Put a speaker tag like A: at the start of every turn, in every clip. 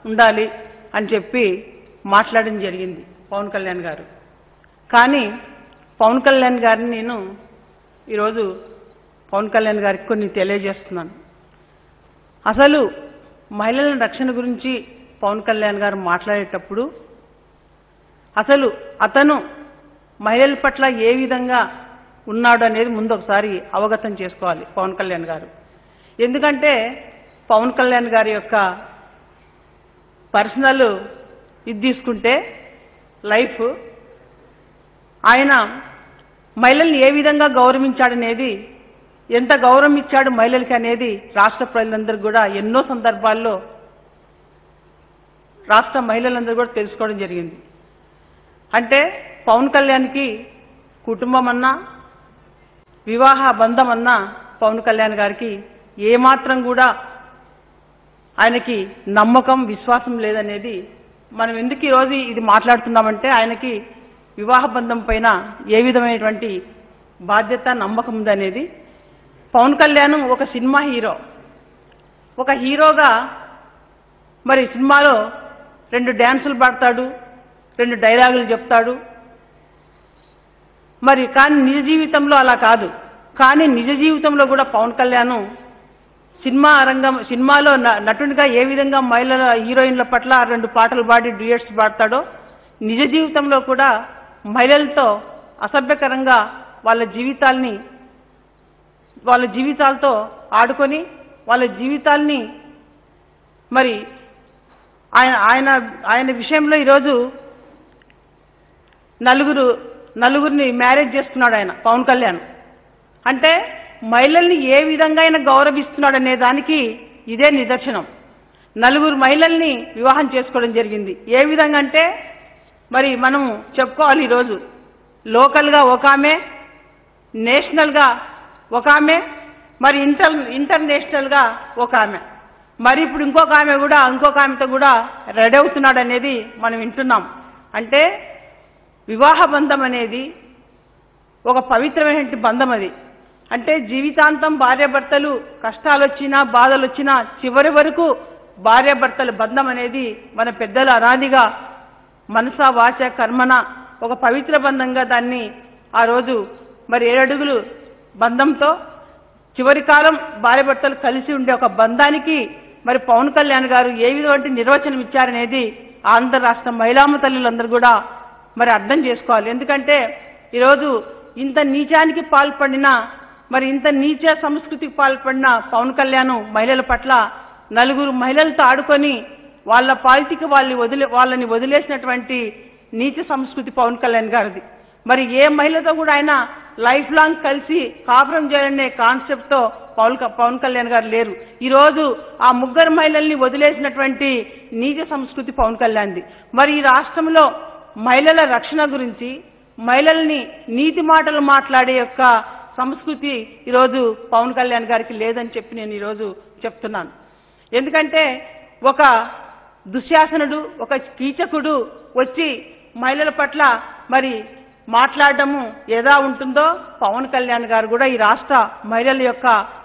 A: ఉండాలి అని చెప్పి మాట్లాడడం జరిగింది పవన్ కళ్యాణ్ గారు కానీ పవన్ కళ్యాణ్ గారిని నేను ఈరోజు పవన్ కళ్యాణ్ గారికి కొన్ని తెలియజేస్తున్నాను అసలు మహిళల రక్షణ గురించి పవన్ కళ్యాణ్ గారు మాట్లాడేటప్పుడు అసలు అతను మహిళల పట్ల ఏ విధంగా ఉన్నాడు అనేది ముందు ఒకసారి అవగతం చేసుకోవాలి పవన్ కళ్యాణ్ గారు ఎందుకంటే పవన్ కళ్యాణ్ గారి యొక్క పర్సనల్ ఇది తీసుకుంటే లైఫ్ ఆయన మహిళల్ని ఏ విధంగా గౌరవించాడనేది ఎంత గౌరవం ఇచ్చాడు మహిళలకి అనేది రాష్ట్ర ప్రజలందరూ కూడా ఎన్నో సందర్భాల్లో రాష్ట్ర మహిళలందరూ కూడా తెలుసుకోవడం జరిగింది అంటే పవన్ కళ్యాణ్కి కుటుంబం అన్నా వివాహ బంధం అన్నా పవన్ కళ్యాణ్ గారికి ఏమాత్రం కూడా ఆయనకి నమ్మకం విశ్వాసం లేదనేది మనం ఎందుకు ఈరోజు ఇది మాట్లాడుతున్నామంటే ఆయనకి వివాహ బంధం పైన ఏ విధమైనటువంటి బాధ్యత నమ్మకం ఉందనేది పవన్ కళ్యాణ్ ఒక సినిమా హీరో ఒక హీరోగా మరి సినిమాలో రెండు డ్యాన్సులు పాడతాడు రెండు డైలాగులు చెప్తాడు మరి కానీ నిజ జీవితంలో అలా కాదు కానీ నిజ జీవితంలో కూడా పవన్ కళ్యాణ్ సినిమా రంగం సినిమాలో న- నటునిగా ఏ విధంగా మహిళల హీరోయిన్ల పట్ల రెండు పాటలు పాడి డ్యూయట్స్ పాడతాడో నిజ జీవితంలో కూడా మహిళలతో అసభ్యకరంగా వాళ్ళ జీవితాల్ని వాళ్ళ జీవితాలతో ఆడుకొని వాళ్ళ జీవితాల్ని మరి ఆయన ఆయన ఆయన విషయంలో ఈరోజు నలుగురు నలుగురిని మ్యారేజ్ చేస్తున్నాడు ఆయన పవన్ కళ్యాణ్ అంటే మహిళల్ని ఏ విధంగా ఆయన గౌరవిస్తున్నాడు అనే దానికి ఇదే నిదర్శనం నలుగురు మహిళల్ని వివాహం చేసుకోవడం జరిగింది ఏ విధంగా అంటే మరి మనం చెప్పుకోవాలి ఈరోజు లోకల్గా ఒక ఆమె నేషనల్గా ఒక ఆమె మరి ఇంటర్ ఇంటర్నేషనల్గా ఒక ఆమె మరి ఇప్పుడు ఇంకొక ఆమె కూడా ఇంకొక ఆమెతో కూడా రెడీ అవుతున్నాడు అనేది మనం వింటున్నాం అంటే వివాహ బంధం అనేది ఒక పవిత్రమైన బంధం అది అంటే జీవితాంతం భార్యాభర్తలు కష్టాలు వచ్చినా బాధలు వచ్చినా చివరి వరకు భార్యాభర్తల బంధం అనేది మన పెద్దలు అనాదిగా మనస వాచ కర్మన ఒక పవిత్ర బంధంగా దాన్ని ఆ రోజు మరి ఏడడుగులు బంధంతో చివరి కాలం భార్యాభర్తలు కలిసి ఉండే ఒక బంధానికి మరి పవన్ కళ్యాణ్ గారు ఏ విధమైన నిర్వచనం ఇచ్చారనేది ఆంధ్ర రాష్ట్ర మహిళామ తల్లులందరూ కూడా మరి అర్థం చేసుకోవాలి ఎందుకంటే ఈరోజు ఇంత నీచానికి పాల్పడిన మరి ఇంత నీచ సంస్కృతికి పాల్పడిన పవన్ కళ్యాణ్ మహిళల పట్ల నలుగురు మహిళలతో ఆడుకొని వాళ్ళ పాలిటికి వాళ్ళని వదిలే వాళ్ళని వదిలేసినటువంటి నీచ సంస్కృతి పవన్ కళ్యాణ్ గారిది మరి ఏ మహిళతో కూడా ఆయన లైఫ్ లాంగ్ కలిసి కాపురం చేయాలనే కాన్సెప్ట్తో పవన్ క- పవన్ కళ్యాణ్ గారు లేరు ఈరోజు ఆ ముగ్గురు మహిళల్ని వదిలేసినటువంటి నీచ సంస్కృతి పవన్ కళ్యాణ్ది మరి ఈ రాష్ట్రంలో మహిళల రక్షణ గురించి మహిళల్ని నీతి మాటలు మాట్లాడే యొక్క సంస్కృతి ఈరోజు పవన్ కళ్యాణ్ గారికి లేదని చెప్పి నేను ఈరోజు చెప్తున్నాను ఎందుకంటే ఒక దుశ్శాసనుడు ఒక కీచకుడు వచ్చి మహిళల పట్ల మరి మాట్లాడడము ఎలా ఉంటుందో పవన్ కళ్యాణ్ గారు కూడా ఈ రాష్ట్ర మహిళల యొక్క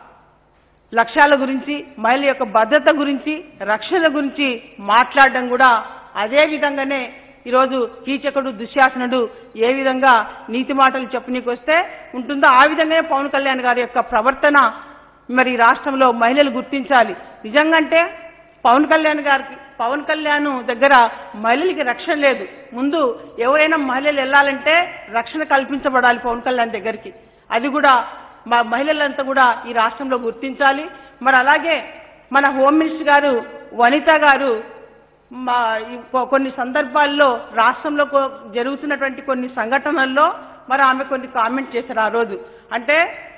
A: లక్ష్యాల గురించి మహిళల యొక్క భద్రత గురించి రక్షణ గురించి మాట్లాడడం కూడా అదే విధంగానే ఈరోజు కీచకుడు దుశ్శాసనుడు ఏ విధంగా నీతి మాటలు చెప్పనీకి వస్తే ఉంటుందో ఆ విధంగానే పవన్ కళ్యాణ్ గారి యొక్క ప్రవర్తన మరి ఈ రాష్ట్రంలో మహిళలు గుర్తించాలి నిజంగంటే పవన్ కళ్యాణ్ గారికి పవన్ కళ్యాణ్ దగ్గర మహిళలకి రక్షణ లేదు ముందు ఎవరైనా మహిళలు వెళ్ళాలంటే రక్షణ కల్పించబడాలి పవన్ కళ్యాణ్ దగ్గరికి అది కూడా మా మహిళలంతా కూడా ఈ రాష్ట్రంలో గుర్తించాలి మరి అలాగే మన హోమ్ మినిస్టర్ గారు వనిత గారు మా ఈ కొ- కొన్ని సందర్భాల్లో రాష్ట్రంలో కొ- జరుగుతున్నటువంటి కొన్ని సంఘటనల్లో మరి ఆమె కొన్ని కామెంట్ చేశారు ఆ రోజు అంటే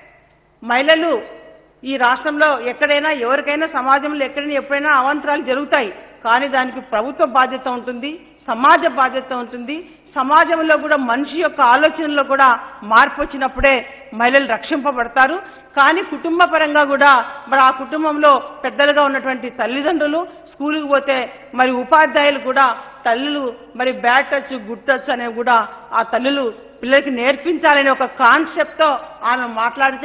A: మహిళలు ఈ రాష్ట్రంలో ఎక్కడైనా ఎవరికైనా సమాజంలో ఎక్కడైనా ఎప్పుడైనా అవాంతరాలు జరుగుతాయి కానీ దానికి ప్రభుత్వ బాధ్యత ఉంటుంది సమాజ బాధ్యత ఉంటుంది సమాజంలో కూడా మనిషి యొక్క ఆలోచనలో కూడా మార్పు వచ్చినప్పుడే మహిళలు రక్షింపబడతారు కానీ కుటుంబ పరంగా కూడా మరి ఆ కుటుంబంలో పెద్దలుగా ఉన్నటువంటి తల్లిదండ్రులు స్కూలుకి పోతే మరి ఉపాధ్యాయులు కూడా తల్లులు మరి బ్యాడ్ టచ్ గుడ్ టచ్ అనేవి కూడా ఆ తల్లులు పిల్లలకి నేర్పించాలనే ఒక కాన్సెప్ట్తో ఆమె మాట్లాడితే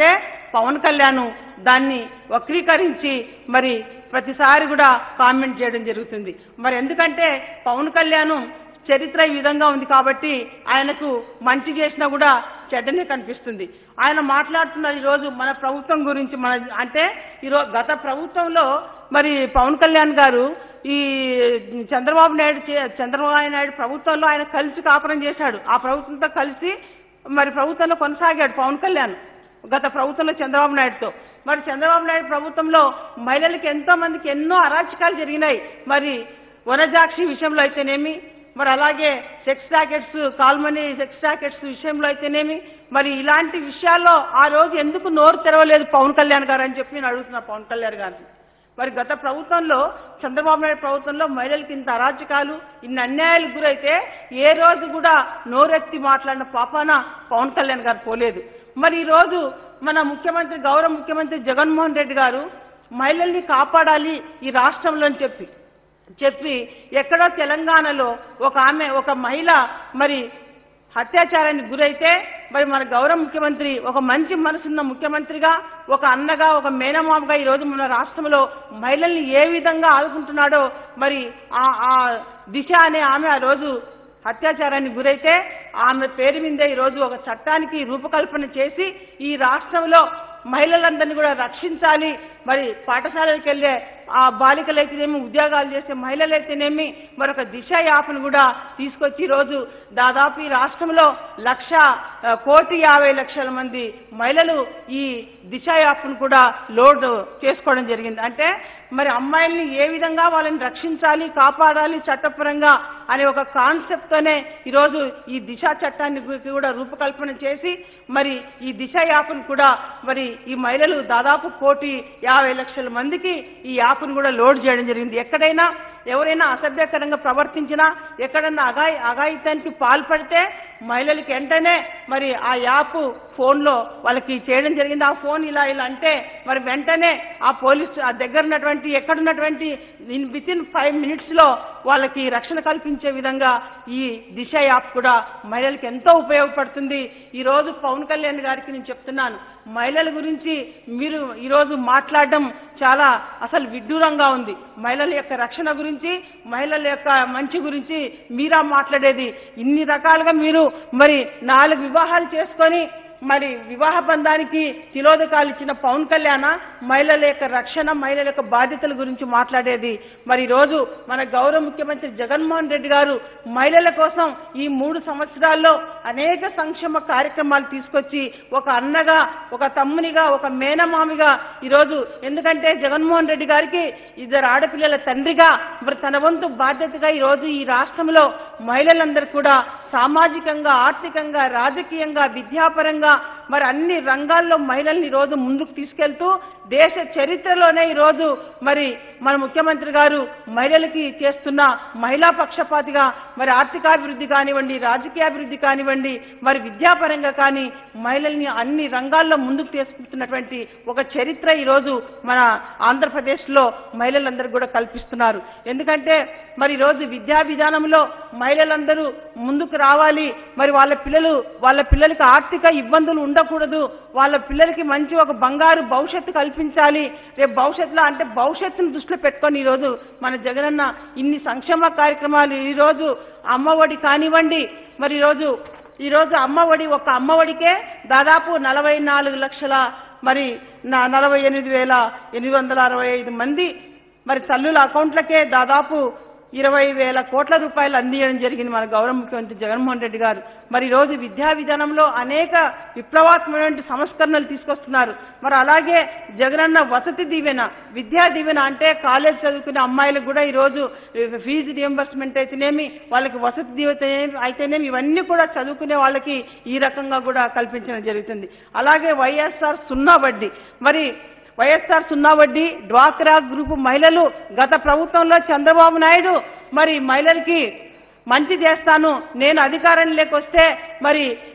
A: పవన్ కళ్యాణ్ దాన్ని వక్రీకరించి మరి ప్రతిసారి కూడా కామెంట్ చేయడం జరుగుతుంది మరి ఎందుకంటే పవన్ కళ్యాణ్ చరిత్ర ఈ విధంగా ఉంది కాబట్టి ఆయనకు మంచి చేసినా కూడా చెడ్డనే కనిపిస్తుంది ఆయన మాట్లాడుతున్న ఈరోజు మన ప్రభుత్వం గురించి మన అంటే ఈరోజు గత ప్రభుత్వంలో మరి పవన్ కళ్యాణ్ గారు ఈ చంద్రబాబు నాయుడు చే- చంద్రబాబు నాయుడు ప్రభుత్వంలో ఆయన కలిసి కాపురం చేశాడు ఆ ప్రభుత్వంతో కలిసి మరి ప్రభుత్వంలో కొనసాగాడు పవన్ కళ్యాణ్ గత ప్రభుత్వంలో చంద్రబాబు నాయుడుతో మరి చంద్రబాబు నాయుడు ప్రభుత్వంలో మహిళలకు ఎంతో మందికి ఎన్నో అరాచకాలు జరిగినాయి మరి వనజాక్షి విషయంలో అయితేనేమి మరి అలాగే sex rackets call money sex rackets విషయంలో అయితేనేమి మరి ఇలాంటి విషయాల్లో ఆ రోజు ఎందుకు నోరు తెరవలేదు పవన్ కళ్యాణ్ గారు అని చెప్పి నేను అడుగుతున్నా పవన్ కళ్యాణ్ గారిని మరి గత ప్రభుత్వంలో చంద్రబాబు నాయుడు ప్రభుత్వంలో మహిళలకు ఇంత అరాచకాలు ఇన్ని అన్యాయాలకు గురైతే ఏ రోజు కూడా నోరెత్తి మాట్లాడిన పాపాన పవన్ కళ్యాణ్ గారు పోలేదు మరి ఈ రోజు మన ముఖ్యమంత్రి గౌరవ ముఖ్యమంత్రి జగన్మోహన్ రెడ్డి గారు మహిళల్ని కాపాడాలి ఈ రాష్ట్రంలో అని చెప్పి చెప్పి ఎక్కడో తెలంగాణలో ఒక ఆమె ఒక మహిళ మరి అత్యాచారానికి గురైతే మరి మన గౌరవ ముఖ్యమంత్రి ఒక మంచి మనసున్న ముఖ్యమంత్రిగా ఒక అన్నగా ఒక మేనమామగా ఈ రోజు మన రాష్ట్రంలో మహిళల్ని ఏ విధంగా ఆదుకుంటున్నాడో మరి ఆ ఆ దిశ అనే ఆమె ఆ రోజు అత్యాచారానికి గురైతే ఆమె పేరు మీదే ఈ రోజు ఒక చట్టానికి రూపకల్పన చేసి ఈ రాష్ట్రంలో మహిళలందరినీ కూడా రక్షించాలి మరి పాఠశాలలకు వెళ్ళే ఆ బాలికలైతేనేమి ఉద్యోగాలు చేసే మహిళలైతేనేమి మరొక దిశ యాప్ను కూడా తీసుకొచ్చి ఈ రోజు దాదాపు ఈ రాష్ట్రంలో లక్ష ఆ, కోటి యాభై లక్షల మంది మహిళలు ఈ దిశ యాప్ను కూడా లోడ్ చేసుకోవడం జరిగింది అంటే మరి అమ్మాయిల్ని ఏ విధంగా వాళ్ళని రక్షించాలి కాపాడాలి చట్టపరంగా అనే ఒక కాన్సెప్ట్ తోనే ఈరోజు ఈ దిశ చట్టాన్ని గు- కూడా రూపకల్పన చేసి మరి ఈ దిశ యాప్ను కూడా మరి ఈ మహిళలు దాదాపు కోటి యాభై లక్షల మందికి ఈ యాప్ను కూడా లోడ్ చేయడం జరిగింది ఎక్కడైనా ఎవరైనా అసభ్యకరంగా ప్రవర్తించినా ఎక్కడైనా అగాయి అఘాయితానికి పాల్పడితే మహిళలకి వెంటనే మరి ఆ యాప్ ఫోన్లో వాళ్ళకి చేయడం జరిగింది ఆ ఫోన్ ఇలా ఇలా అంటే మరి వెంటనే ఆ పోలీస్ ఆ దగ్గర ఉన్నటువంటి ఎక్కడున్నటువంటి విత్ ఇన్ ఫైవ్ మినిట్స్ లో వాళ్ళకి రక్షణ కల్పించే విధంగా ఈ దిశ యాప్ కూడా మహిళలకు ఎంతో ఉపయోగపడుతుంది ఈ రోజు పవన్ కళ్యాణ్ గారికి నేను చెప్తున్నాను మహిళల గురించి మీరు ఈ రోజు మాట్లాడడం చాలా అసలు విడ్డూరంగా ఉంది మహిళల యొక్క రక్షణ గురించి మహిళల యొక్క మంచి గురించి మీరా మాట్లాడేది ఇన్ని రకాలుగా మీరు మరి నాలుగు వివాహాలు చేసుకొని మరి వివాహ బంధానికి తిలోదకాలు ఇచ్చిన పవన్ కళ్యాణ మహిళల యొక్క రక్షణ మహిళల యొక్క బాధ్యతల గురించి మాట్లాడేది మరి ఈ రోజు మన గౌరవ ముఖ్యమంత్రి జగన్మోహన్ రెడ్డి గారు మహిళల కోసం ఈ మూడు సంవత్సరాల్లో అనేక సంక్షేమ కార్యక్రమాలు తీసుకొచ్చి ఒక అన్నగా ఒక తమ్మునిగా ఒక మేనమామిగా ఈరోజు ఎందుకంటే జగన్మోహన్ రెడ్డి గారికి ఇద్దరు ఆడపిల్లల తండ్రిగా మరి తన వంతు బాధ్యతగా ఈ రోజు ఈ రాష్ట్రంలో మహిళలందరూ కూడా సామాజికంగా ఆర్థికంగా రాజకీయంగా విద్యాపరంగా మరి అన్ని రంగాల్లో మహిళల్ని ఈ రోజు ముందుకు తీసుకెళ్తూ దేశ చరిత్రలోనే ఈ రోజు మరి మన ముఖ్యమంత్రి గారు మహిళలకి చేస్తున్న మహిళా పక్షపాతిగా మరి ఆర్థికాభివృద్ధి కానివ్వండి రాజకీయాభివృద్ధి కానివ్వండి మరి విద్యాపరంగా కానీ మహిళల్ని అన్ని రంగాల్లో ముందుకు తీసుకుంటున్నటువంటి ఒక చరిత్ర ఈ రోజు మన ఆంధ్రప్రదేశ్ లో మహిళలందరూ కూడా కల్పిస్తున్నారు ఎందుకంటే మరి ఈ రోజు విద్యా విధానంలో మహిళలందరూ ముందుకు రావాలి మరి వాళ్ళ పిల్లలు వాళ్ళ పిల్లలకి ఆర్థిక ఇబ్బందులు ఉండకూడదు వాళ్ళ పిల్లలకి మంచి ఒక బంగారు భవిష్యత్తు కల్పించాలి రేపు భవిష్యత్తులో అంటే భవిష్యత్తును దృష్టిలో పెట్టుకొని ఈ రోజు మన జగనన్న ఇన్ని సంక్షేమ కార్యక్రమాలు ఈ రోజు అమ్మఒడి కానివ్వండి మరి ఈ రోజు ఈ రోజు అమ్మఒడి ఒక అమ్మఒడికే దాదాపు నలభై నాలుగు లక్షల మరి నా- నలభై ఎనిమిది వేల ఎనిమిది వందల అరవై ఐదు మంది మరి తల్లుల అకౌంట్లకే దాదాపు ఇరవై వేల కోట్ల రూపాయలు అందించడం జరిగింది మన గౌరవ ముఖ్యమంత్రి జగన్మోహన్ రెడ్డి గారు మరి ఈ రోజు విద్యా విధానంలో అనేక విప్లవాత్మకమైన సంస్కరణలు తీసుకొస్తున్నారు మరి అలాగే జగనన్న వసతి దీవెన విద్యా దీవెన అంటే కాలేజ్ చదువుకునే అమ్మాయిలకు కూడా ఈ రోజు ఫీజు రియంబర్స్మెంట్ అయితేనేమి వాళ్ళకి వసతి దీవెన అయితేనేమి ఇవన్నీ కూడా చదువుకునే వాళ్ళకి ఈ రకంగా కూడా కల్పించడం జరుగుతుంది అలాగే వైఎస్ఆర్ సున్నా వడ్డీ మరి వైఎస్ఆర్ సున్నా వడ్డీ డ్వాక్రా గ్రూపు మహిళలు గత ప్రభుత్వంలో చంద్రబాబు నాయుడు మరి మహిళలకి మంచి చేస్తాను నేను అధికారంలోకి వస్తే మరి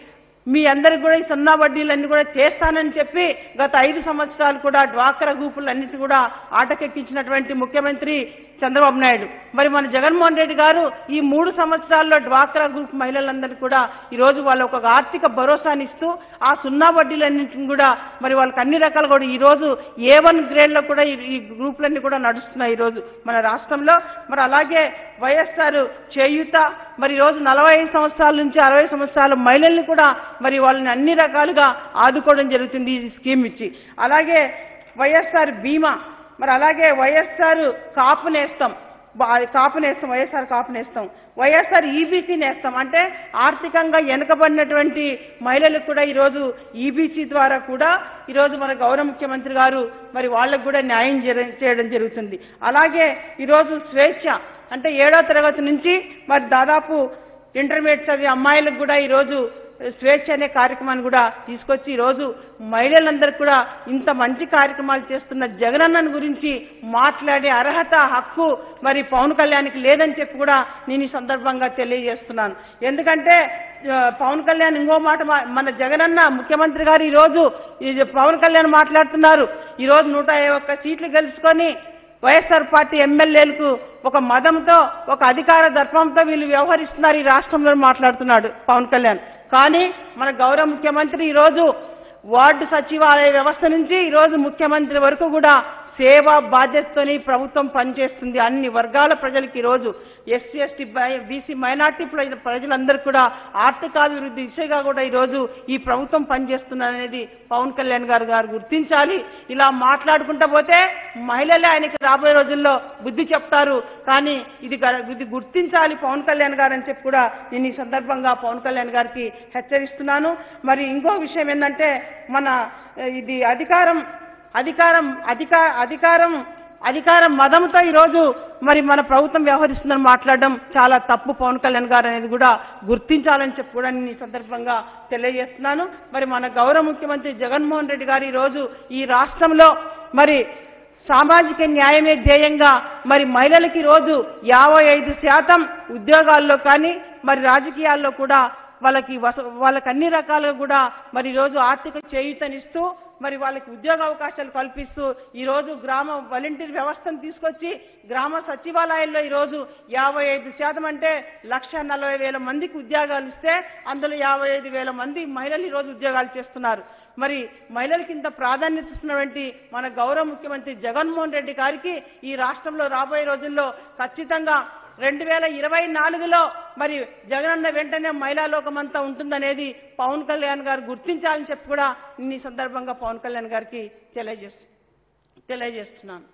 A: మీ అందరికి కూడా ఈ సున్నా వడ్డీలన్నీ కూడా చేస్తానని చెప్పి గత ఐదు సంవత్సరాలు కూడా డ్వాక్రా గ్రూపులన్నిటి కూడా ఆటకెక్కించినటువంటి ముఖ్యమంత్రి చంద్రబాబు నాయుడు మరి మన జగన్మోహన్ రెడ్డి గారు ఈ మూడు సంవత్సరాల్లో డ్వాక్రా గ్రూప్ మహిళలందరికీ కూడా ఈ రోజు వాళ్ళ ఒక ఆర్థిక భరోసాని ఇస్తూ ఆ సున్నా వడ్డీలన్నింటిని కూడా మరి వాళ్ళకి అన్ని రకాలు కూడా ఈ రోజు ఏ వన్ గ్రేడ్ లో కూడా ఈ- ఈ గ్రూపులన్నీ కూడా నడుస్తున్నాయి ఈ రోజు మన రాష్ట్రంలో మరి అలాగే వైఎస్ఆర్ చేయూత మరి ఈ రోజు నలభై ఐదు సంవత్సరాల నుంచి అరవై సంవత్సరాల మహిళల్ని కూడా మరి వాళ్ళని అన్ని రకాలుగా ఆదుకోవడం జరుగుతుంది ఈ స్కీమ్ ఇచ్చి అలాగే వైఎస్ఆర్ బీమా మరి అలాగే వైఎస్ఆర్ కాపు నేస్తాం బా- కాపు నేస్తాం వైఎస్ఆర్ కాపు నేస్తాం వైఎస్ఆర్ ఈబీసీ నేస్తాం అంటే ఆర్థికంగా వెనుకబడినటువంటి మహిళలకు కూడా ఈరోజు ఈబీసీ ద్వారా కూడా ఈరోజు మన గౌరవ ముఖ్యమంత్రి గారు మరి వాళ్ళకు కూడా న్యాయం జర- చేయడం జరుగుతుంది అలాగే ఈరోజు స్వేచ్ఛ అంటే ఏడో తరగతి నుంచి మరి దాదాపు ఇంటర్మీడియట్ చదివే అమ్మాయిలకు కూడా ఈరోజు స్వేచ్ఛ అనే కార్యక్రమాన్ని కూడా తీసుకొచ్చి ఈరోజు మహిళలందరికీ కూడా ఇంత మంచి కార్యక్రమాలు చేస్తున్న జగనన్నను గురించి మాట్లాడే అర్హత హక్కు మరి పవన్ కళ్యాణ్కి లేదని చెప్పి కూడా నేను ఈ సందర్భంగా తెలియజేస్తున్నాను ఎందుకంటే ఆ, పవన్ కళ్యాణ్ ఇంకో మాట మా- మన జగనన్న ముఖ్యమంత్రి గారు ఈ రోజు ఈ పవన్ కళ్యాణ్ మాట్లాడుతున్నారు ఈ రోజు నూట ఒక్క సీట్లు గెలుచుకొని వైఎస్ఆర్ పార్టీ ఎమ్మెల్యేలకు ఒక మదంతో ఒక అధికార దర్పంతో వీళ్ళు వ్యవహరిస్తున్నారు ఈ రాష్ట్రంలో మాట్లాడుతున్నాడు పవన్ కళ్యాణ్ కానీ మన గౌరవ ముఖ్యమంత్రి ఈరోజు వార్డు సచివాలయ వ్యవస్థ నుంచి ఈరోజు ముఖ్యమంత్రి వరకు కూడా సేవా బాధ్యతతోని ప్రభుత్వం పనిచేస్తుంది అన్ని వర్గాల ప్రజలకు ఈరోజు ఎస్సీ ఎస్టీ బీసీ మైనార్టీ ప్రజల ప్రజలందరూ కూడా ఆర్థికాభివృద్ధి దిశగా కూడా ఈరోజు ఈ ప్రభుత్వం పనిచేస్తున్నదనేది పవన్ కళ్యాణ్ గారు గారు గుర్తించాలి ఇలా మాట్లాడుకుంటా పోతే మహిళలే ఆయనకి రాబోయే రోజుల్లో బుద్ధి చెప్తారు కానీ ఇది గ- ఇది గుర్తించాలి పవన్ కళ్యాణ్ గారు అని చెప్పి కూడా నేను ఈ సందర్భంగా పవన్ కళ్యాణ్ గారికి హెచ్చరిస్తున్నాను మరి ఇంకో విషయం ఏంటంటే మన ఆ, ఇది అధికారం అధికారం అధికా అధికారం అధికారం మదంతో ఈరోజు మరి మన ప్రభుత్వం వ్యవహరిస్తుందని మాట్లాడడం చాలా తప్పు పవన్ కళ్యాణ్ గారు అనేది కూడా గుర్తించాలని చెప్పి కూడా నేను ఈ సందర్భంగా తెలియజేస్తున్నాను మరి మన గౌరవ ముఖ్యమంత్రి జగన్మోహన్ రెడ్డి గారు ఈరోజు ఈ రాష్ట్రంలో మరి సామాజిక న్యాయమే ధ్యేయంగా మరి మహిళలకి రోజు యాభై ఐదు శాతం ఉద్యోగాల్లో కానీ మరి రాజకీయాల్లో కూడా వాళ్ళకి వస వాళ్ళకి అన్ని రకాలుగా కూడా మరి ఈరోజు ఆర్థిక చేయూతనిస్తూ మరి వాళ్ళకి ఉద్యోగ అవకాశాలు కల్పిస్తూ ఈరోజు గ్రామ వాలంటీర్ వ్యవస్థను తీసుకొచ్చి గ్రామ సచివాలయాల్లో ఈరోజు యాభై ఐదు శాతం అంటే లక్ష నలభై వేల మందికి ఉద్యోగాలు ఇస్తే అందులో యాభై ఐదు వేల మంది మహిళలు ఈరోజు ఉద్యోగాలు చేస్తున్నారు మరి మహిళలకి ఇంత ప్రాధాన్యత ఇస్తున్నటువంటి మన గౌరవ ముఖ్యమంత్రి జగన్మోహన్ రెడ్డి గారికి ఈ రాష్ట్రంలో రాబోయే రోజుల్లో ఖచ్చితంగా రెండు వేల ఇరవై నాలుగులో మరి జగనన్న వెంటనే మహిళా లోకమంతా ఉంటుందనేది పవన్ కళ్యాణ్ గారు గుర్తించాలని చెప్పి కూడా నేను ఈ సందర్భంగా పవన్ కళ్యాణ్ గారికి తెలియజేస్తు తెలియజేస్తున్నాను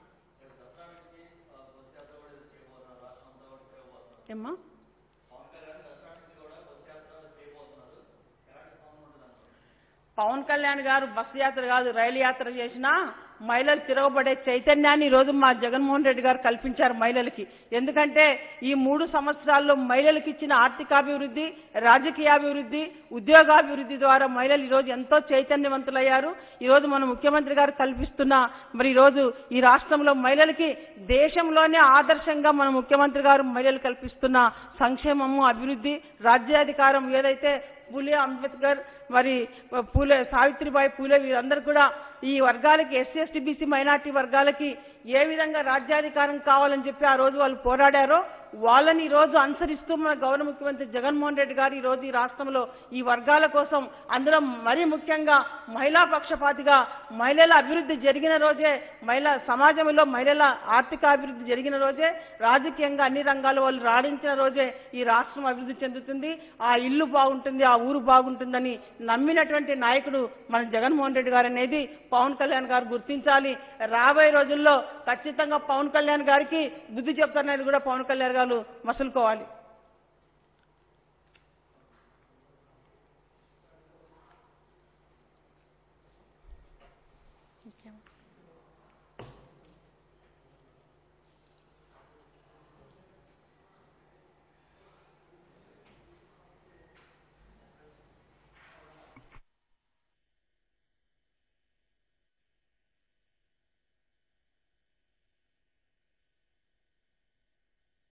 A: ఏమ్మా పవన్ కళ్యాణ్ గారు బస్సు యాత్ర కాదు రైలు యాత్ర చేసినా మహిళలు తిరగబడే చైతన్యాన్ని ఈ రోజు మా జగన్మోహన్ రెడ్డి గారు కల్పించారు మహిళలకి ఎందుకంటే ఈ మూడు సంవత్సరాల్లో మహిళలకు ఇచ్చిన ఆర్థికాభివృద్ధి రాజకీయాభివృద్ధి ఉద్యోగాభివృద్ధి ద్వారా మహిళలు ఈ రోజు ఎంతో చైతన్యవంతులయ్యారు ఈ రోజు మన ముఖ్యమంత్రి గారు కల్పిస్తున్న మరి ఈ రోజు ఈ రాష్ట్రంలో మహిళలకి దేశంలోనే ఆదర్శంగా మన ముఖ్యమంత్రి గారు మహిళలు కల్పిస్తున్న సంక్షేమము అభివృద్ధి రాజ్యాధికారం ఏదైతే పూలే అంబేద్కర్ మరి పూలే సావిత్రిబాయి పూలే వీరందరూ కూడా ఈ వర్గాలకి ఎస్సీ ఎస్టీ బీసీ మైనార్టీ వర్గాలకి ఏ విధంగా రాజ్యాధికారం కావాలని చెప్పి ఆ రోజు వాళ్ళు పోరాడారో వాళ్ళని ఈ రోజు అనుసరిస్తూ మన గౌరవ ముఖ్యమంత్రి జగన్మోహన్ రెడ్డి గారు ఈ రోజు ఈ రాష్ట్రంలో ఈ వర్గాల కోసం అందులో మరీ ముఖ్యంగా మహిళా పక్షపాతిగా మహిళల అభివృద్ధి జరిగిన రోజే మహిళా సమాజంలో మహిళల ఆర్థిక అభివృద్ధి జరిగిన రోజే రాజకీయంగా అన్ని రంగాలు వాళ్ళు రాణించిన రోజే ఈ రాష్ట్రం అభివృద్ధి చెందుతుంది ఆ ఇల్లు బాగుంటుంది ఆ ఊరు బాగుంటుందని నమ్మినటువంటి నాయకుడు మన జగన్మోహన్ రెడ్డి గారు అనేది పవన్ కళ్యాణ్ గారు గుర్తించాలి రాబోయే రోజుల్లో ఖచ్చితంగా పవన్ కళ్యాణ్ గారికి బుద్ధి చెప్తారనేది కూడా పవన్ కళ్యాణ్ గారు మసులుకోవాలి